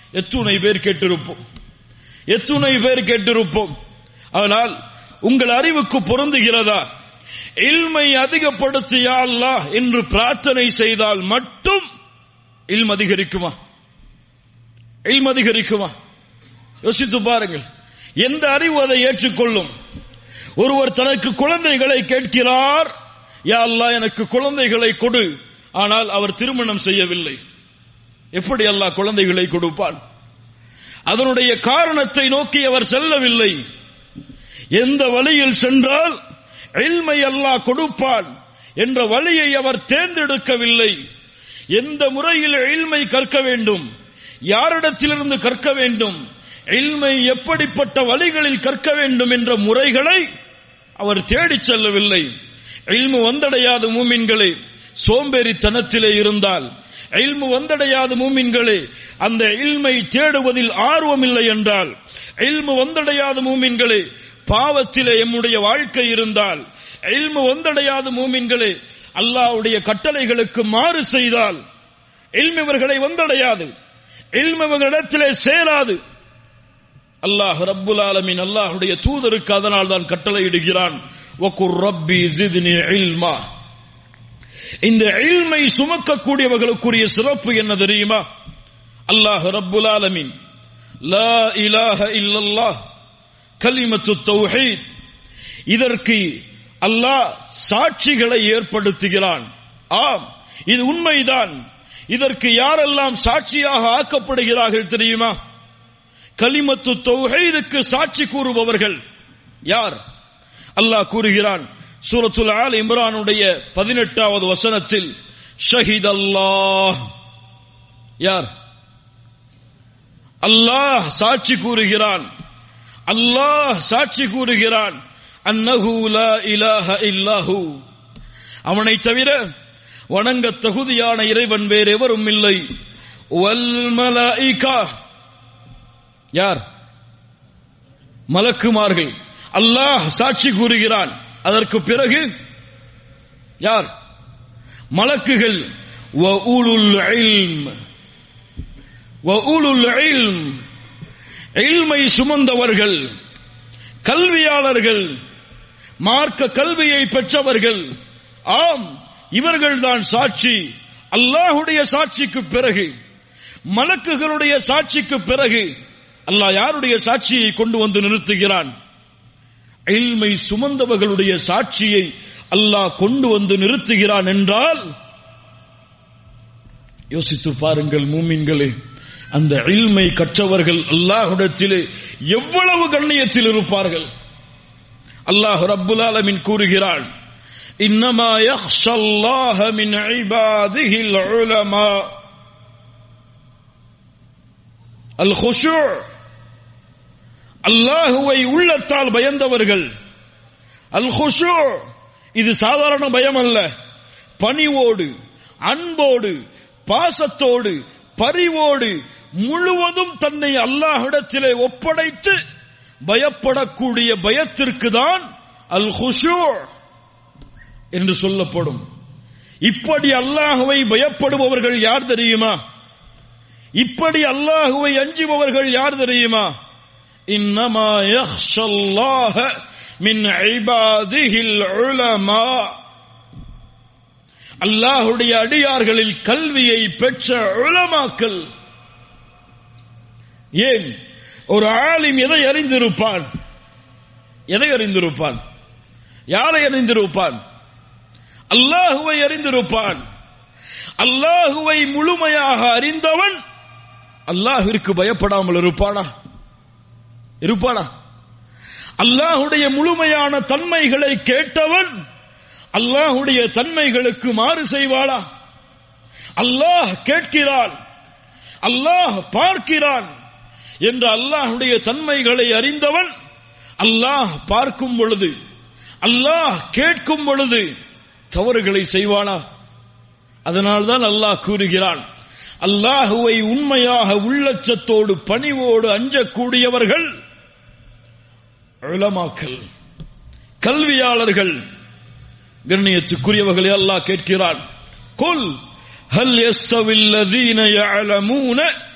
எத்துணை பேர் கேட்டிருப்போம் எத்துணை பேர் கேட்டிருப்போம் ஆனால் உங்கள் அறிவுக்கு பொருந்துகிறதா இல்மை அதிகப்படுத்தியா அல்லாஹ் என்று பிரார்த்தனை செய்தால் மட்டும் இல்ம் அதிகரிக்குமா இல்ம் அதிகரிக்குமா யோசித்து பாருங்கள் எந்த அறிவு அதை ஏற்றுக்கொள்ளும் ஒருவர் தனக்கு குழந்தைகளை கேட்கிறார் யா அல்லாஹ் எனக்கு குழந்தைகளை கொடு ஆனால் அவர் திருமணம் செய்யவில்லை எப்படி அல்லாஹ் குழந்தைகளை கொடுப்பான் அதனுடைய காரணத்தை நோக்கி அவர் செல்லவில்லை எந்த வழியில் சென்றால் எல்மை அல்லாஹ் கொடுப்பான் என்ற வழியை அவர் தேர்ந்தெடுக்கவில்லை எந்த முறையில் எல்மை கற்க வேண்டும் யாரிடத்திலிருந்து கற்க வேண்டும் எல்மை எப்படிப்பட்ட வழிகளில் கற்க வேண்டும் என்ற முறைகளை அவர் தேடிச் செல்லவில்லை இல்மு வந்தடையாத மூமின்களே சோம்பேறித்தனத்திலே இருந்தால் இல்மு வந்தடையாத மூமின்களே அந்த இல்மை தேடுவதில் ஆர்வம் இல்லை என்றால் இல்மு வந்தடையாத மூமின்களே பாவத்திலே எம்முடைய வாழ்க்கை இருந்தால் இல்மு வந்தடையாத மூமின்களே அல்லாஹ்வுடைய கட்டளைகளுக்கு மாறு செய்தால் இல்மு இவர்களை வந்தடையாது இல்மு இவர்களிடத்திலே சேராது அல்லாஹ் ரப்புல் ஆலமீன் அல்லாஹ்வுடைய தூதருக்கு அதனால் தான் கட்டளையிடுகிறான் வகுர் ரப்பி ஜித்னி இல்மா இந்த இல்மை சுமக்கக்கூடியவர்களுக்குரிய சிறப்பு என்ன தெரியுமா அல்லாஹ் ரப்புல் ஆலமீன் லா இலாஹ இல்லல்லாஹ் கலிமத்து தௌஹீத் இதற்கு அல்லாஹ் சாட்சிகளை ஏற்படுத்துகிறான் ஆம் இது உண்மைதான் இதற்கு யாரெல்லாம் சாட்சியாக ஆக்கப்படுகிறார்கள் தெரியுமா கலிமத்து தௌஹீதுக்கு சாட்சி கூறுபவர்கள் யார் அல்லாஹ் கூறுகிறான் சூரத்துல் ஆல் இம்ரானுடைய பதினெட்டாவது வசனத்தில் ஷஹித் அல்லாஹ் யார் அல்லாஹ் சாட்சி கூறுகிறான் அல்லாஹ் சாட்சி கூறுகிறான் அன்னஹு லா இலாஹ இல்லாஹு அவனை தவிர வணங்க தகுதியான இறைவன் வேறு எவரும் இல்லை வல் மலாயிகா யார் மலக்குமார்கள் அல்லாஹ் சாட்சி கூறுகிறான் அதற்கு பிறகு யார் மலக்குகள் வஉலுல் இல்ம் வஉலுல் இல்ம் இல்மை சுமந்தவர்கள் கல்வியாளர்கள் மார்க்க கல்வியை பெற்றவர்கள் ஆம் இவர்கள்தான் சாட்சி அல்லாஹுடைய சாட்சிக்கு பிறகு மலக்குகளுடைய சாட்சிக்கு பிறகு அல்லாஹ் யாருடைய சாட்சியை கொண்டு வந்து நிறுத்துகிறான் இல்மை சுமந்தவர்களுடைய சாட்சியை அல்லாஹ் கொண்டு வந்து நிறுத்துகிறான் என்றால் யோசித்து பாருங்கள் மூமின்களே அந்த இல்மை கற்றவர்கள் அல்லாஹுடத்திலே எவ்வளவு கண்ணியத்தில் இருப்பார்கள் அல்லாஹ் ரப்புல் ஆலமின் கூறுகிறான் இன்னமா யஹ்ஷல்லாஹ மின் இபாதிஹில் உலமா அல் ஹுஷூ அல்லாஹுவை உள்ளத்தால் பயந்தவர்கள் அல் ஹுஷூ இது சாதாரண பயம் அல்ல பணிவோடு அன்போடு பாசத்தோடு பரிவோடு முழுவதும் தன்னை அல்லாஹிடத்திலே ஒப்படைத்து பயப்படக்கூடிய பயத்திற்கு தான் அல் ஹுஷூ என்று சொல்லப்படும் இப்படி அல்லாஹுவை பயப்படுபவர்கள் யார் தெரியுமா இப்படி அல்லாஹுவை அஞ்சுபவர்கள் யார் தெரியுமா இன்னமா யஹ்ஷல்லாஹ மின் இபாதிஹில் உலமா அல்லாஹுடைய அடியார்களில் கல்வியை பெற்ற உலமாக்கள் ஏன் ஒரு ஆலிம் எதை அறிந்திருப்பான் எதை அறிந்திருப்பான் யாரை அறிந்திருப்பான் அல்லாஹுவை அறிந்திருப்பான் அல்லாஹுவை முழுமையாக அறிந்தவன் அல்லாஹிற்கு பயப்படாமல் இருப்பானா இருப்பானா அல்லாஹுடைய முழுமையான தன்மைகளை கேட்டவன் அல்லாஹுடைய தன்மைகளுக்கு மாறு செய்வாளா அல்லாஹ் கேட்கிறான் அல்லாஹ் பார்க்கிறான் என்ற அல்லாஹுடைய தன்மைகளை அறிந்தவன் அல்லாஹ் பார்க்கும் பொழுது அல்லாஹ் கேட்கும் பொழுது தவறுகளை செய்வானா அதனால்தான் அல்லாஹ் கூறுகிறான் அல்லாஹுவை உண்மையாக உள்ளச்சத்தோடு பணிவோடு அஞ்சக்கூடியவர்கள் உலமாக்கல் கல்வியாளர்கள் கண்ணியத்துக்குரியவர்களை அல்லாஹ் கேட்கிறான் கொல் ஹல் யஸ்தவில் லதீன யஅலமூன